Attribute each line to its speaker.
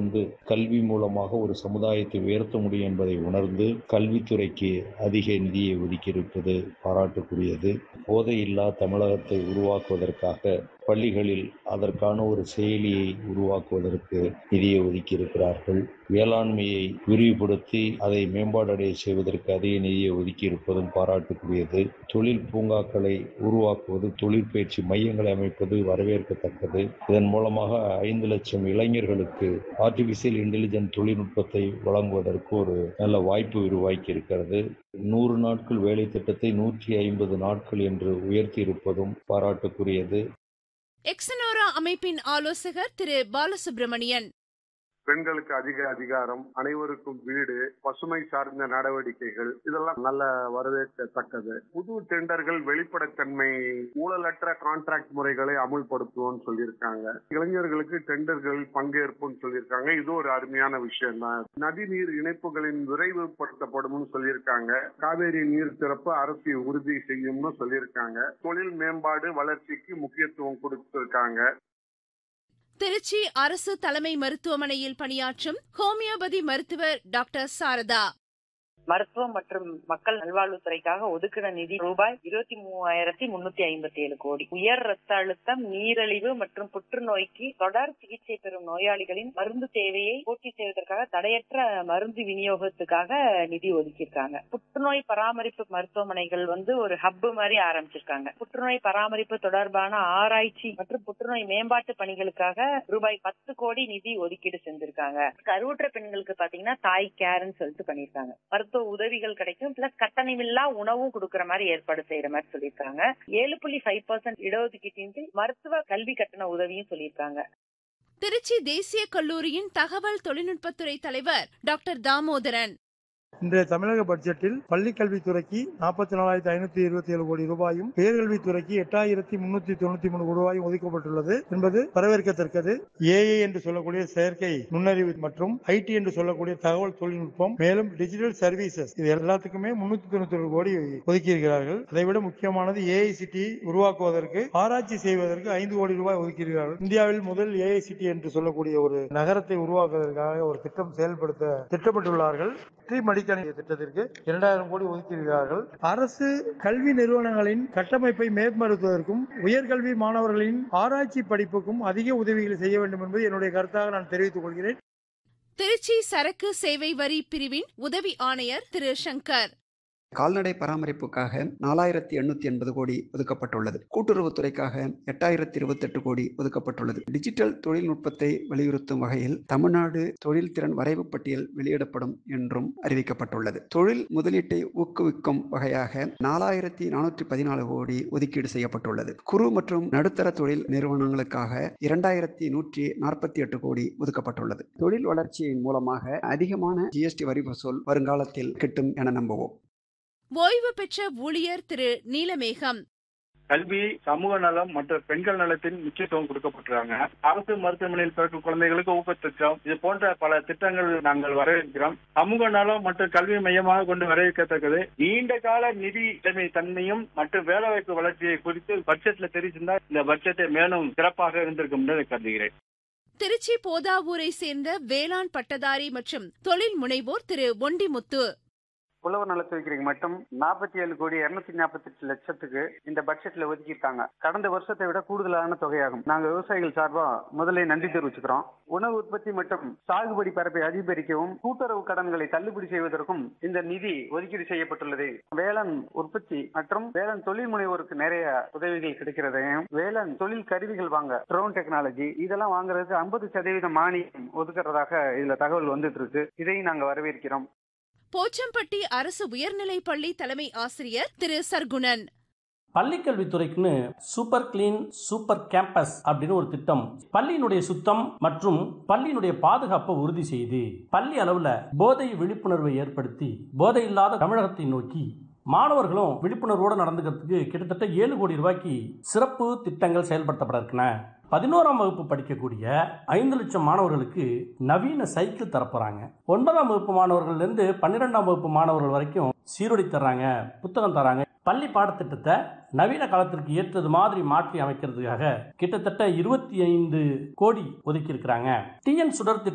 Speaker 1: உணர்ந்து கல்வி மூலமாக ஒரு சமுதாயத்தை உயர்த்த முடியும் என்பதை உணர்ந்து கல்வித்துறைக்கு அதிக நிதியை ஒதுக்கியிருப்பது பாராட்டுக்குரியது போதையில்லா தமிழகத்தை உருவாக்குவதற்காக பள்ளிகளில் அதற்கான ஒரு செயலியை உருவாக்குவதற்கு நிதியை ஒதுக்கியிருக்கிறார்கள் வேளாண்மையை விரிவுபடுத்தி அதை மேம்பாடடைய செய்வதற்கு அதிக நிதியை ஒதுக்கியிருப்பதும் பாராட்டுக்குரியது தொழில் பூங்காக்களை உருவாக்குவது தொழிற்பயிற்சி மையங்களை அமைப்பது வரவேற்கத்தக்கது இதன் மூலமாக ஐந்து லட்சம் இளைஞர்களுக்கு ஆர்டிபிஷியல் இன்டெலிஜென்ட் தொழில்நுட்பத்தை வழங்குவதற்கு ஒரு நல்ல வாய்ப்பு உருவாக்கி இருக்கிறது நூறு நாட்கள் வேலை திட்டத்தை நூற்றி ஐம்பது நாட்கள் என்று உயர்த்தி இருப்பதும் பாராட்டுக்குரியது
Speaker 2: எக்ஸனோரா அமைப்பின் ஆலோசகர் திரு பாலசுப்ரமணியன்
Speaker 3: பெண்களுக்கு அதிக அதிகாரம் அனைவருக்கும் வீடு பசுமை சார்ந்த நடவடிக்கைகள் இதெல்லாம் நல்ல வரவேற்கத்தக்கது புது டெண்டர்கள் வெளிப்படைத்தன்மை ஊழலற்ற கான்ட்ராக்ட் முறைகளை அமுல்படுத்துவோம்னு சொல்லியிருக்காங்க இளைஞர்களுக்கு டெண்டர்கள் பங்கேற்பும் சொல்லியிருக்காங்க இது ஒரு அருமையான விஷயம் தான் நதிநீர் இணைப்புகளின் விரைவுபடுத்தப்படும் சொல்லியிருக்காங்க காவேரி நீர் திறப்பு அரசு உறுதி செய்யும்னு சொல்லியிருக்காங்க தொழில் மேம்பாடு வளர்ச்சிக்கு முக்கியத்துவம் கொடுத்திருக்காங்க
Speaker 2: திருச்சி அரசு தலைமை மருத்துவமனையில் பணியாற்றும் ஹோமியோபதி மருத்துவர் டாக்டர் சாரதா
Speaker 4: மருத்துவம் மற்றும் மக்கள் நல்வாழ்வுத்துறைக்காக ஒதுக்கின நிதி ரூபாய் இருபத்தி மூவாயிரத்தி முன்னூத்தி ஐம்பத்தி ஏழு கோடி உயர் ரத்த அழுத்தம் நீரிழிவு மற்றும் புற்றுநோய்க்கு தொடர் சிகிச்சை பெறும் நோயாளிகளின் மருந்து தேவையை பூர்த்தி செய்வதற்காக தடையற்ற மருந்து விநியோகத்துக்காக நிதி ஒதுக்கியிருக்காங்க புற்றுநோய் பராமரிப்பு மருத்துவமனைகள் வந்து ஒரு ஹப் மாதிரி ஆரம்பிச்சிருக்காங்க புற்றுநோய் பராமரிப்பு தொடர்பான ஆராய்ச்சி மற்றும் புற்றுநோய் மேம்பாட்டு பணிகளுக்காக ரூபாய் பத்து கோடி நிதி ஒதுக்கீடு செஞ்சிருக்காங்க கருவுற்ற பெண்களுக்கு பாத்தீங்கன்னா தாய் கேர்ன்னு சொல்லிட்டு பண்ணிருக்காங்க மருத்துவ உதவிகள் கிடைக்கும் பிளஸ் கட்டணமில்லா உணவும் கொடுக்கற மாதிரி ஏற்பாடு செய்யற மாதிரி சொல்லியிருக்காங்க ஏழு புள்ளி ஃபைவ் பர்சன்ட் இடஒதுக்கீட்டின் கீழ் மருத்துவ கல்வி கட்டண உதவியும் சொல்லியிருக்காங்க
Speaker 2: திருச்சி தேசிய கல்லூரியின் தகவல் தொழில்நுட்பத்துறை தலைவர் டாக்டர் தாமோதரன்
Speaker 5: இன்றைய தமிழக பட்ஜெட்டில் பள்ளி கல்வித்துறைக்கு நாற்பத்தி நாலாயிரத்தி ஐநூத்தி இருபத்தி ஏழு கோடி ரூபாயும் உயர்கல்வித்துறைக்கு எட்டாயிரத்தி முன்னூத்தி தொண்ணூத்தி மூணு ரூபாயும் ஒதுக்கப்பட்டுள்ளது என்பது வரவேற்கத்தக்கது ஏஐ என்று சொல்லக்கூடிய செயற்கை நுண்ணறிவு மற்றும் ஐடி என்று சொல்லக்கூடிய தகவல் தொழில்நுட்பம் மேலும் டிஜிட்டல் சர்வீசஸ் இது எல்லாத்துக்குமே முன்னூத்தி தொண்ணூத்தி ஏழு கோடி ஒதுக்கியிருக்கிறார்கள் அதைவிட முக்கியமானது ஏஐசிடி உருவாக்குவதற்கு ஆராய்ச்சி செய்வதற்கு ஐந்து கோடி ரூபாய் ஒதுக்கியிருக்கிறார்கள் இந்தியாவில் முதல் ஏஐசிடி என்று சொல்லக்கூடிய ஒரு நகரத்தை உருவாக்குவதற்காக ஒரு திட்டம் செயல்படுத்த திட்டமிட்டுள்ளார்கள் வெற்றி மடிக்கணினி திட்டத்திற்கு இரண்டாயிரம் கோடி ஒதுக்கியிருக்கிறார்கள் அரசு கல்வி நிறுவனங்களின் கட்டமைப்பை மேம்படுத்துவதற்கும் உயர்கல்வி மாணவர்களின் ஆராய்ச்சி படிப்புக்கும் அதிக உதவிகளை செய்ய வேண்டும் என்பது என்னுடைய கருத்தாக நான் தெரிவித்துக் கொள்கிறேன்
Speaker 2: திருச்சி சரக்கு சேவை வரி பிரிவின் உதவி ஆணையர் திரு சங்கர்
Speaker 6: கால்நடை பராமரிப்புக்காக நாலாயிரத்தி எண்ணூத்தி எண்பது கோடி ஒதுக்கப்பட்டுள்ளது கூட்டுறவுத்துறைக்காக எட்டாயிரத்தி இருபத்தெட்டு கோடி ஒதுக்கப்பட்டுள்ளது டிஜிட்டல் தொழில்நுட்பத்தை வலியுறுத்தும் வகையில் தமிழ்நாடு தொழில் திறன் வரைவு பட்டியல் வெளியிடப்படும் என்றும் அறிவிக்கப்பட்டுள்ளது தொழில் முதலீட்டை ஊக்குவிக்கும் வகையாக நாலாயிரத்தி நானூற்றி பதினாலு கோடி ஒதுக்கீடு செய்யப்பட்டுள்ளது குறு மற்றும் நடுத்தர தொழில் நிறுவனங்களுக்காக இரண்டாயிரத்தி நூற்றி நாற்பத்தி எட்டு கோடி ஒதுக்கப்பட்டுள்ளது தொழில் வளர்ச்சியின் மூலமாக அதிகமான ஜிஎஸ்டி வரி வசூல் வருங்காலத்தில் கிட்டும் என நம்புவோம்
Speaker 2: ஓய்வு பெற்ற ஊழியர் திரு நீலமேகம்
Speaker 7: கல்வி சமூக நலம் மற்றும் பெண்கள் நலத்தின் முக்கியத்துவம் கொடுக்கப்பட்டிருக்காங்க அரசு மருத்துவமனையில் பிறக்கும் குழந்தைகளுக்கு ஊக்கத்திட்டம் இது போன்ற பல திட்டங்கள் நாங்கள் வரவேற்கிறோம் சமூக நலம் மற்றும் கல்வி மையமாக கொண்டு வரவேற்கத்தக்கது நீண்ட கால நிதி நிலைமை தன்மையும் மற்றும் வேலைவாய்ப்பு வளர்ச்சியை குறித்து பட்ஜெட்ல தெரிவிச்சிருந்தா இந்த பட்ஜெட்டை மேலும் சிறப்பாக இருந்திருக்கும் என்று கருதுகிறேன்
Speaker 2: திருச்சி போதாவூரை சேர்ந்த வேளாண் பட்டதாரி மற்றும் தொழில் முனைவோர் திரு ஒண்டிமுத்து
Speaker 8: உழவர் நலத்துறைக்கு மட்டும் நாற்பத்தி ஏழு கோடி இருநூத்தி நாற்பத்தி எட்டு லட்சத்துக்கு இந்த பட்ஜெட்ல ஒதுக்கியிருக்காங்க கடந்த வருஷத்தை விட கூடுதலான தொகையாகும் நாங்க விவசாயிகள் சார்பா முதலே நன்றி தெரிவிச்சுக்கிறோம் உணவு உற்பத்தி மற்றும் சாகுபடி பரப்பை அதிகரிக்கவும் கூட்டுறவு கடன்களை தள்ளுபடி செய்வதற்கும் இந்த நிதி ஒதுக்கீடு செய்யப்பட்டுள்ளது வேளாண் உற்பத்தி மற்றும் வேளாண் தொழில் முனைவோருக்கு நிறைய உதவிகள் கிடைக்கிறதையும் வேளாண் தொழில் கருவிகள் வாங்க ட்ரோன் டெக்னாலஜி இதெல்லாம் வாங்குறதுக்கு ஐம்பது சதவீத மானியம் ஒதுக்குறதாக இதுல தகவல் வந்துட்டு இருக்கு இதையும் நாங்க வரவேற்கிறோம்
Speaker 2: போச்சம்பட்டி அரசு உயர்நிலைப் பள்ளி தலைமை ஆசிரியர் திரு சர்க்குணன்
Speaker 9: பள்ளிக்கல்வித்துறைக்குன்னு சூப்பர் கிளீன் சூப்பர் கேம்பஸ் அப்படின்னு ஒரு திட்டம் பள்ளியினுடைய சுத்தம் மற்றும் பள்ளியினுடைய பாதுகாப்பை உறுதி செய்து பள்ளி அளவுல போதை விழிப்புணர்வை ஏற்படுத்தி போதை இல்லாத தமிழகத்தை நோக்கி மாணவர்களும் விழிப்புணர்வோடு நடந்துக்கிறதுக்கு கிட்டத்தட்ட ஏழு கோடி ரூபாய்க்கு சிறப்பு திட்டங்கள் செயல்படுத்தப்பட இருக்கின பதினோராம் வகுப்பு படிக்கக்கூடிய ஐந்து லட்சம் மாணவர்களுக்கு நவீன சைக்கிள் தரப்போறாங்க ஒன்பதாம் வகுப்பு மாணவர்கள்ல இருந்து பன்னிரெண்டாம் வகுப்பு மாணவர்கள் வரைக்கும் சீருடை தர்றாங்க புத்தகம் தராங்க பள்ளி பாடத்திட்டத்தை நவீன காலத்திற்கு ஏற்றது மாதிரி மாற்றி அமைக்கிறதுக்காக கிட்டத்தட்ட இருபத்தி ஐந்து கோடி ஒதுக்கி இருக்கிறாங்க டிஎன் சுடர்